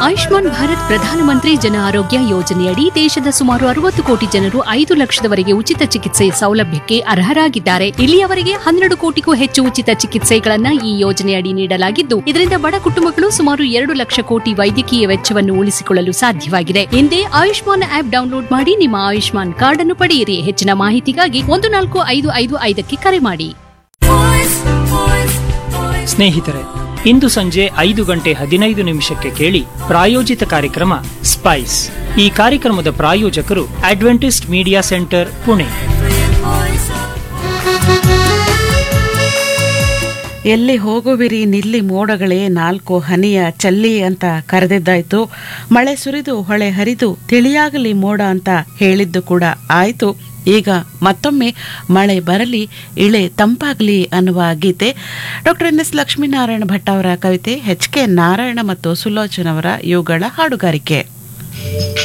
ಆಯುಷ್ಮಾನ್ ಭಾರತ್ ಪ್ರಧಾನಮಂತ್ರಿ ಜನ ಆರೋಗ್ಯ ಯೋಜನೆಯಡಿ ದೇಶದ ಸುಮಾರು ಅರವತ್ತು ಕೋಟಿ ಜನರು ಐದು ಲಕ್ಷದವರೆಗೆ ಉಚಿತ ಚಿಕಿತ್ಸೆ ಸೌಲಭ್ಯಕ್ಕೆ ಅರ್ಹರಾಗಿದ್ದಾರೆ ಇಲ್ಲಿಯವರೆಗೆ ಹನ್ನೆರಡು ಕೋಟಿಗೂ ಹೆಚ್ಚು ಉಚಿತ ಚಿಕಿತ್ಸೆಗಳನ್ನ ಈ ಯೋಜನೆಯಡಿ ನೀಡಲಾಗಿದ್ದು ಇದರಿಂದ ಬಡ ಕುಟುಂಬಗಳು ಸುಮಾರು ಎರಡು ಲಕ್ಷ ಕೋಟಿ ವೈದ್ಯಕೀಯ ವೆಚ್ಚವನ್ನು ಉಳಿಸಿಕೊಳ್ಳಲು ಸಾಧ್ಯವಾಗಿದೆ ಹಿಂದೆ ಆಯುಷ್ಮಾನ್ ಆಪ್ ಡೌನ್ಲೋಡ್ ಮಾಡಿ ನಿಮ್ಮ ಆಯುಷ್ಮಾನ್ ಕಾರ್ಡ್ ಅನ್ನು ಪಡೆಯಿರಿ ಹೆಚ್ಚಿನ ಮಾಹಿತಿಗಾಗಿ ಒಂದು ನಾಲ್ಕು ಐದು ಐದು ಐದಕ್ಕೆ ಕರೆ ಮಾಡಿ ಸ್ನೇಹಿತರೆ ಇಂದು ಸಂಜೆ ಐದು ಗಂಟೆ ಹದಿನೈದು ನಿಮಿಷಕ್ಕೆ ಕೇಳಿ ಪ್ರಾಯೋಜಿತ ಕಾರ್ಯಕ್ರಮ ಸ್ಪೈಸ್ ಈ ಕಾರ್ಯಕ್ರಮದ ಪ್ರಾಯೋಜಕರು ಅಡ್ವೆಂಟಿಸ್ಟ್ ಮೀಡಿಯಾ ಸೆಂಟರ್ ಪುಣೆ ಎಲ್ಲಿ ಹೋಗುವಿರಿ ನಿಲ್ಲಿ ಮೋಡಗಳೇ ನಾಲ್ಕು ಹನಿಯ ಚಲ್ಲಿ ಅಂತ ಕರೆದಿದ್ದಾಯ್ತು ಮಳೆ ಸುರಿದು ಹೊಳೆ ಹರಿದು ತಿಳಿಯಾಗಲಿ ಮೋಡ ಅಂತ ಹೇಳಿದ್ದು ಕೂಡ ಆಯ್ತು ಈಗ ಮತ್ತೊಮ್ಮೆ ಮಳೆ ಬರಲಿ ಇಳೆ ತಂಪಾಗಲಿ ಅನ್ನುವ ಗೀತೆ doctor N S Lakshminarayana Bhat ಅವರ ಕವಿತೆ ಎಚ್ ಕೆ ನಾರಾಯಣ ಮತ್ತು ಸುಲೋಚನ್ ಅವರ ಇವುಗಳ ಹಾಡುಗಾರಿಕೆ